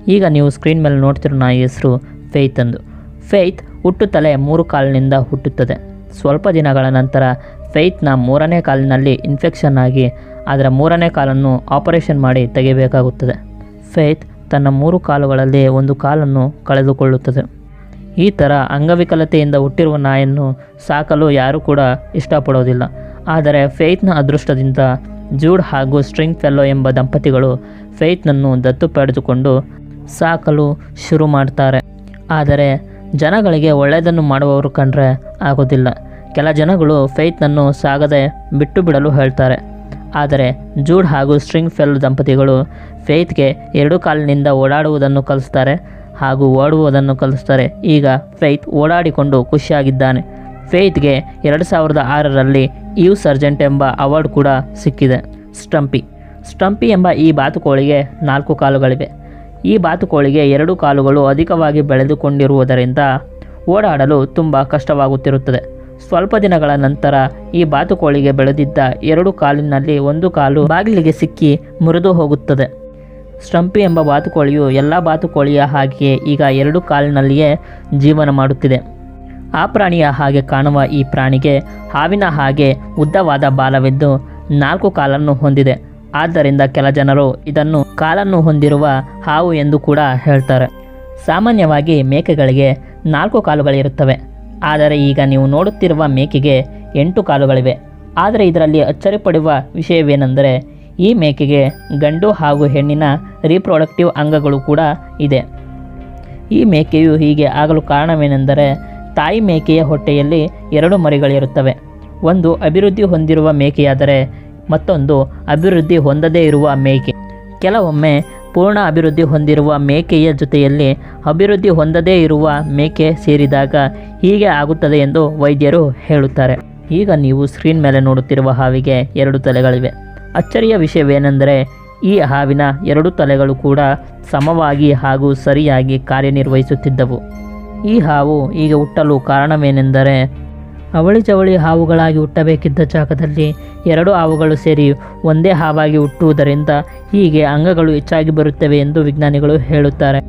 ಈಗ ನೀವು ಸ್ಕ್ರೀನ್ ಮೇಲೆ ನೋಡ್ತಿರೋ ನಾಯಿ ಹೆಸರು ಫೇತ್ ಅಂದು ಫೇತ್ ಹುಟ್ಟುತ್ತಲೇ ಮೂರು ಕಾಲಿನಿಂದ ಹುಟ್ಟುತ್ತದೆ ಸ್ವಲ್ಪ ದಿನಗಳ ನಂತರ ಫೇತ್ನ ಮೂರನೇ ಕಾಲಿನಲ್ಲಿ ಇನ್ಫೆಕ್ಷನ್ ಆಗಿ ಅದರ ಮೂರನೇ ಕಾಲನ್ನು ಆಪರೇಷನ್ ಮಾಡಿ ತೆಗೆಯಬೇಕಾಗುತ್ತದೆ ಫೇತ್ ತನ್ನ ಮೂರು ಕಾಲುಗಳಲ್ಲಿ ಒಂದು ಕಾಲನ್ನು ಕಳೆದುಕೊಳ್ಳುತ್ತದೆ ಈ ಥರ ಅಂಗವಿಕಲತೆಯಿಂದ ಹುಟ್ಟಿರುವ ನಾಯನ್ನು ಸಾಕಲು ಯಾರೂ ಕೂಡ ಇಷ್ಟಪಡೋದಿಲ್ಲ ಆದರೆ ಫೇತ್ನ ಅದೃಷ್ಟದಿಂದ ಜೂಡ್ ಹಾಗೂ ಸ್ಟ್ರಿಂಗ್ ಫೆಲ್ಲೋ ಎಂಬ ದಂಪತಿಗಳು ಫೇತ್ನನ್ನು ದತ್ತು ಪಡೆದುಕೊಂಡು ಸಾಕಲು ಶುರು ಮಾಡ್ತಾರೆ ಆದರೆ ಜನಗಳಿಗೆ ಒಳ್ಳೆಯದನ್ನು ಮಾಡುವವರು ಕಂಡ್ರೆ ಆಗೋದಿಲ್ಲ ಕೆಲ ಜನಗಳು ಫೇತ್ನನ್ನು ಸಾಗದೆ ಬಿಟ್ಟು ಬಿಡಲು ಹೇಳ್ತಾರೆ ಆದರೆ ಜೂಡ್ ಹಾಗೂ ಸ್ಟ್ರಿಂಗ್ ಫೆಲ್ ದಂಪತಿಗಳು ಫೇತ್ಗೆ ಎರಡು ಕಾಲಿನಿಂದ ಓಡಾಡುವುದನ್ನು ಕಲಿಸ್ತಾರೆ ಹಾಗೂ ಓಡುವುದನ್ನು ಕಲಿಸ್ತಾರೆ ಈಗ ಫೇತ್ ಓಡಾಡಿಕೊಂಡು ಖುಷಿಯಾಗಿದ್ದಾನೆ ಫೇತ್ಗೆ ಎರಡು ಸಾವಿರದ ಆರರಲ್ಲಿ ಯು ಸರ್ಜೆಂಟ್ ಎಂಬ ಅವಾರ್ಡ್ ಕೂಡ ಸಿಕ್ಕಿದೆ ಸ್ಟಂಪಿ ಸ್ಟಂಪಿ ಎಂಬ ಈ ಬಾತುಕೋಳಿಗೆ ನಾಲ್ಕು ಕಾಲುಗಳಿವೆ ಈ ಬಾತುಕೋಳಿಗೆ ಎರಡು ಕಾಲುಗಳು ಅಧಿಕವಾಗಿ ಬೆಳೆದುಕೊಂಡಿರುವುದರಿಂದ ಓಡಾಡಲು ತುಂಬ ಕಷ್ಟವಾಗುತ್ತಿರುತ್ತದೆ ಸ್ವಲ್ಪ ದಿನಗಳ ನಂತರ ಈ ಬಾತುಕೋಳಿಗೆ ಬೆಳೆದಿದ್ದ ಎರಡು ಕಾಲಿನಲ್ಲಿ ಒಂದು ಕಾಲು ಬಾಗಿಲಿಗೆ ಸಿಕ್ಕಿ ಮುರಿದು ಹೋಗುತ್ತದೆ ಸ್ಟಂಪಿ ಎಂಬ ಬಾತುಕೋಳಿಯು ಎಲ್ಲ ಬಾತುಕೋಳಿಯ ಹಾಗೆಯೇ ಈಗ ಎರಡು ಕಾಲಿನಲ್ಲಿಯೇ ಜೀವನ ಮಾಡುತ್ತಿದೆ ಆ ಪ್ರಾಣಿಯ ಹಾಗೆ ಕಾಣುವ ಈ ಪ್ರಾಣಿಗೆ ಹಾವಿನ ಹಾಗೆ ಉದ್ದವಾದ ಬಾಲವಿದ್ದು ನಾಲ್ಕು ಕಾಲನ್ನು ಹೊಂದಿದೆ ಆದ್ದರಿಂದ ಕೆಲ ಜನರು ಇದನ್ನು ಕಾಲನ್ನು ಹೊಂದಿರುವ ಹಾವು ಎಂದು ಕೂಡ ಹೇಳ್ತಾರೆ ಸಾಮಾನ್ಯವಾಗಿ ಮೇಕೆಗಳಿಗೆ ನಾಲ್ಕು ಕಾಲುಗಳಿರುತ್ತವೆ ಆದರೆ ಈಗ ನೀವು ನೋಡುತ್ತಿರುವ ಮೇಕೆಗೆ ಎಂಟು ಕಾಲುಗಳಿವೆ ಆದರೆ ಇದರಲ್ಲಿ ಅಚ್ಚರಿಪಡುವ ವಿಷಯವೇನೆಂದರೆ ಈ ಮೇಕೆಗೆ ಗಂಡು ಹಾಗೂ ಹೆಣ್ಣಿನ ರೀಪ್ರೊಡಕ್ಟಿವ್ ಅಂಗಗಳು ಕೂಡ ಇದೆ ಈ ಮೇಕೆಯು ಹೀಗೆ ಆಗಲು ಕಾರಣವೇನೆಂದರೆ ತಾಯಿ ಮೇಕೆಯ ಹೊಟ್ಟೆಯಲ್ಲಿ ಎರಡು ಮರಿಗಳಿರುತ್ತವೆ ಒಂದು ಅಭಿವೃದ್ಧಿ ಹೊಂದಿರುವ ಮೇಕೆಯಾದರೆ ಮತ್ತೊಂದು ಅಭಿವೃದ್ಧಿ ಹೊಂದದೇ ಇರುವ ಮೇಕೆ ಕೆಲವೊಮ್ಮೆ ಪೂರ್ಣ ಅಭಿವೃದ್ಧಿ ಹೊಂದಿರುವ ಮೇಕೆಯ ಜೊತೆಯಲ್ಲಿ ಅಭಿವೃದ್ಧಿ ಹೊಂದದೇ ಇರುವ ಮೇಕೆ ಸೇರಿದಾಗ ಹೀಗೆ ಆಗುತ್ತದೆ ಎಂದು ವೈದ್ಯರು ಹೇಳುತ್ತಾರೆ ಈಗ ನೀವು ಸ್ಕ್ರೀನ್ ಮೇಲೆ ನೋಡುತ್ತಿರುವ ಹಾವಿಗೆ ಎರಡು ತಲೆಗಳಿವೆ ಅಚ್ಚರಿಯ ವಿಷಯವೇನೆಂದರೆ ಈ ಹಾವಿನ ಎರಡು ತಲೆಗಳು ಕೂಡ ಸಮವಾಗಿ ಹಾಗೂ ಸರಿಯಾಗಿ ಕಾರ್ಯನಿರ್ವಹಿಸುತ್ತಿದ್ದವು ಈ ಹಾವು ಈಗ ಹುಟ್ಟಲು ಕಾರಣವೇನೆಂದರೆ ಅವಳಿ ಜವಳಿ ಹಾವುಗಳಾಗಿ ಹುಟ್ಟಬೇಕಿದ್ದ ಜಾಗದಲ್ಲಿ ಎರಡು ಹಾವುಗಳು ಸೇರಿ ಒಂದೇ ಹಾವಾಗಿ ಹುಟ್ಟುವುದರಿಂದ ಹೀಗೆ ಅಂಗಗಳು ಹೆಚ್ಚಾಗಿ ಬರುತ್ತವೆ ಎಂದು ವಿಜ್ಞಾನಿಗಳು ಹೇಳುತ್ತಾರೆ